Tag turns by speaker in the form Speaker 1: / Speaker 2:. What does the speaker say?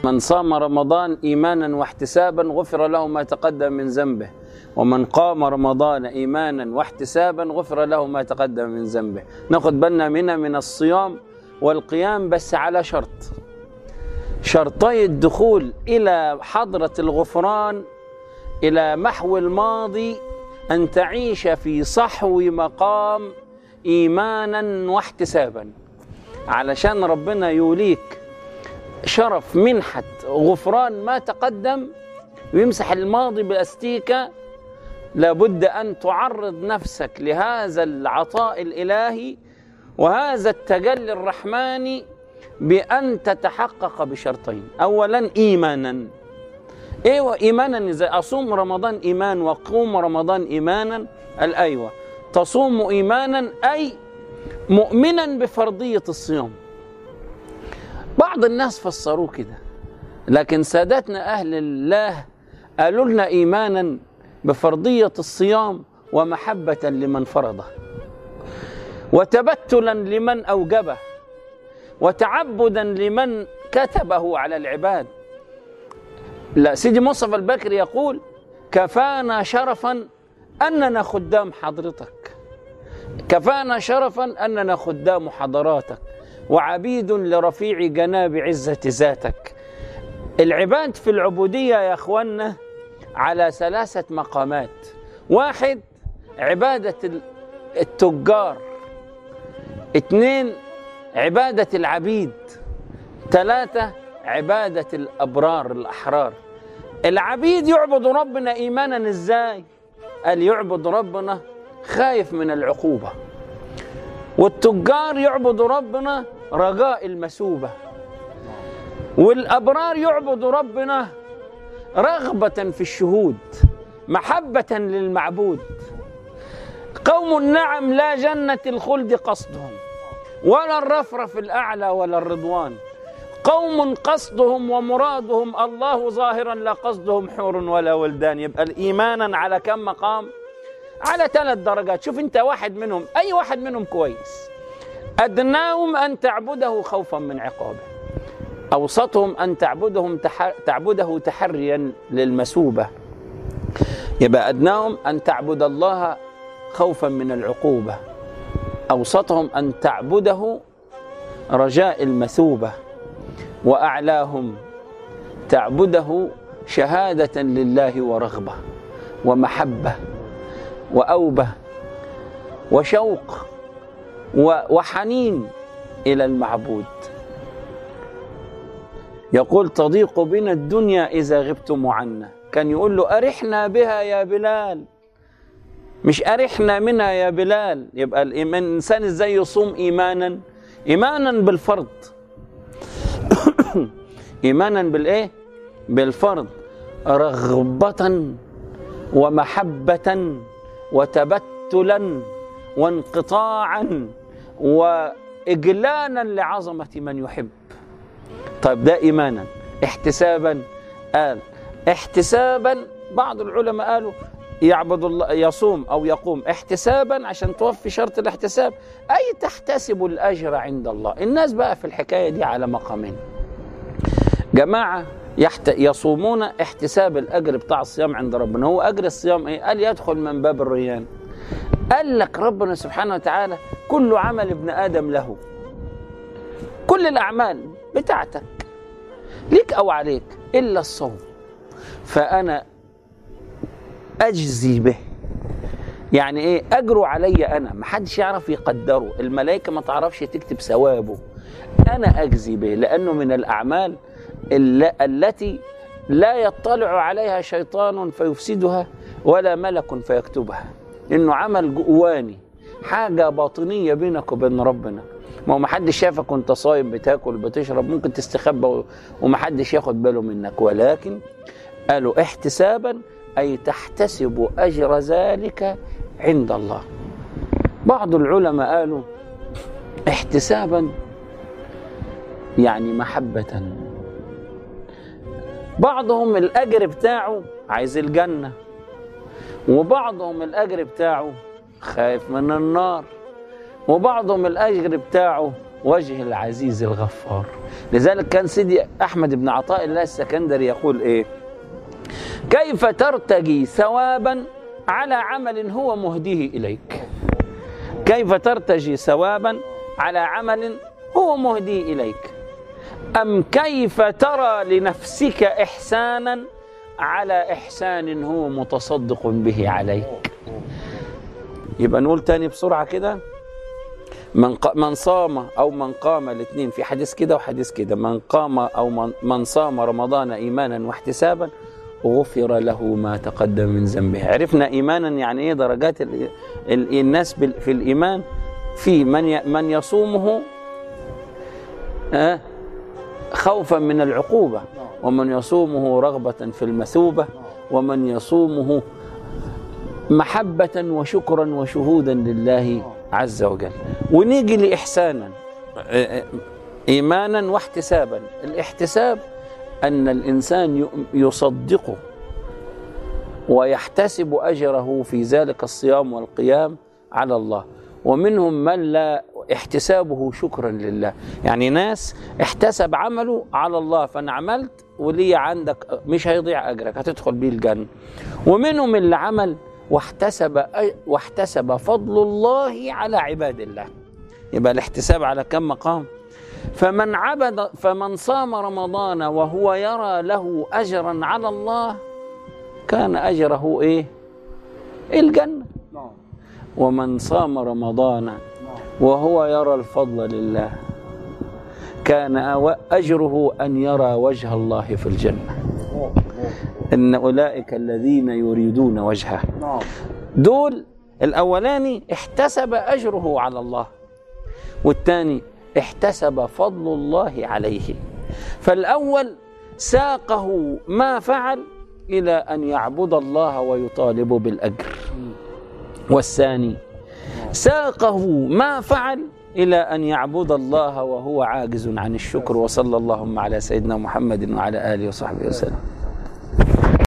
Speaker 1: من صام رمضان ايمانا واحتسابا غفر له ما تقدم من ذنبه ومن قام رمضان ايمانا واحتسابا غفر له ما تقدم من ذنبه ناخد بالنا منها من الصيام والقيام بس على شرط شرطي الدخول الى حضره الغفران الى محو الماضي ان تعيش في صحو مقام ايمانا واحتسابا علشان ربنا يوليك شرف منحة غفران ما تقدم ويمسح الماضي باستيكة لابد أن تعرض نفسك لهذا العطاء الإلهي وهذا التجلي الرحماني بأن تتحقق بشرطين أولا إيمانا ايوه ايمانا اذا اصوم رمضان ايمان واقوم رمضان ايمانا الايوه تصوم ايمانا اي مؤمنا بفرضيه الصيام بعض الناس فسروه كده لكن سادتنا اهل الله قالوا لنا ايمانا بفرضيه الصيام ومحبه لمن فرضه وتبتلا لمن اوجبه وتعبدا لمن كتبه على العباد لا سيدي مصطفى البكري يقول كفانا شرفا اننا خدام حضرتك كفانا شرفا اننا خدام حضراتك وعبيد لرفيع جناب عزه ذاتك العباد في العبوديه يا اخوانا على ثلاثه مقامات واحد عباده التجار اثنين عباده العبيد ثلاثه عباده الابرار الاحرار العبيد يعبد ربنا ايمانا ازاي قال يعبد ربنا خايف من العقوبه والتجار يعبد ربنا رجاء المثوبه والابرار يعبد ربنا رغبه في الشهود محبه للمعبود قوم النعم لا جنه الخلد قصدهم ولا الرفرف الاعلى ولا الرضوان قوم قصدهم ومرادهم الله ظاهرا لا قصدهم حور ولا ولدان يبقى ايمانا على كم مقام على ثلاث درجات شوف انت واحد منهم اي واحد منهم كويس ادناهم ان تعبده خوفا من عقابه اوسطهم ان تعبدهم تح... تعبده تحريا للمثوبه يبقى ادناهم ان تعبد الله خوفا من العقوبه اوسطهم ان تعبده رجاء المثوبه واعلاهم تعبده شهاده لله ورغبه ومحبه واوبه وشوق وحنين الى المعبود يقول تضيق بنا الدنيا اذا غبتم عنا كان يقول له ارحنا بها يا بلال مش ارحنا منها يا بلال يبقى الانسان ازاي يصوم ايمانا ايمانا بالفرض ايمانا بالايه بالفرض رغبه ومحبه وتبتلا وانقطاعا واجلالا لعظمه من يحب طيب ده ايمانا احتسابا قال احتسابا بعض العلماء قالوا يعبد الله يصوم او يقوم احتسابا عشان توفي شرط الاحتساب اي تحتسب الاجر عند الله الناس بقى في الحكايه دي على مقامين جماعه يحت... يصومون احتساب الاجر بتاع الصيام عند ربنا هو اجر الصيام ايه قال يدخل من باب الريان قال لك ربنا سبحانه وتعالى كل عمل ابن ادم له كل الاعمال بتاعتك ليك او عليك الا الصوم فانا اجزي به يعني ايه اجره علي انا ما حدش يعرف يقدره الملائكه ما تعرفش تكتب ثوابه انا اجزي به لانه من الاعمال التي لا يطلع عليها شيطان فيفسدها ولا ملك فيكتبها انه عمل جواني حاجه باطنيه بينك وبين ربنا ما هو محدش شافك وانت صايم بتاكل بتشرب ممكن تستخبى ومحدش ياخد باله منك ولكن قالوا احتسابا اي تحتسب اجر ذلك عند الله بعض العلماء قالوا احتسابا يعني محبه بعضهم الاجر بتاعه عايز الجنه وبعضهم الاجر بتاعه خايف من النار وبعضهم الاجر بتاعه وجه العزيز الغفار لذلك كان سيدي أحمد بن عطاء الله السكندري يقول إيه كيف ترتجي ثوابا على عمل هو مهديه إليك كيف ترتجي ثوابا على عمل هو مهدي إليك أم كيف ترى لنفسك إحسانا على إحسان هو متصدق به عليك يبقى نقول تاني بسرعة كده من ق... من صام او من قام الاثنين في حديث كده وحديث كده من قام او من, من صام رمضان ايمانا واحتسابا غفر له ما تقدم من ذنبه عرفنا ايمانا يعني ايه درجات ال... ال... الناس بال... في الايمان في من ي... من يصومه آه خوفا من العقوبه ومن يصومه رغبه في المثوبه ومن يصومه محبه وشكرا وشهودا لله عز وجل ونيجي لإحسانا إيمانا واحتسابا الاحتساب أن الإنسان يصدق ويحتسب أجره في ذلك الصيام والقيام على الله ومنهم من لا احتسابه شكرا لله يعني ناس احتسب عمله على الله فانا عملت ولي عندك مش هيضيع اجرك هتدخل بيه الجنه ومنهم اللي عمل واحتسب واحتسب فضل الله على عباد الله يبقى الاحتساب على كم مقام فمن عبد فمن صام رمضان وهو يرى له اجرا على الله كان اجره ايه الجنه ومن صام رمضان وهو يرى الفضل لله كان اجره ان يرى وجه الله في الجنه ان اولئك الذين يريدون وجهه دول الاولاني احتسب اجره على الله والثاني احتسب فضل الله عليه فالاول ساقه ما فعل الى ان يعبد الله ويطالب بالاجر والثاني ساقه ما فعل الى ان يعبد الله وهو عاجز عن الشكر وصلى اللهم على سيدنا محمد وعلى اله وصحبه وسلم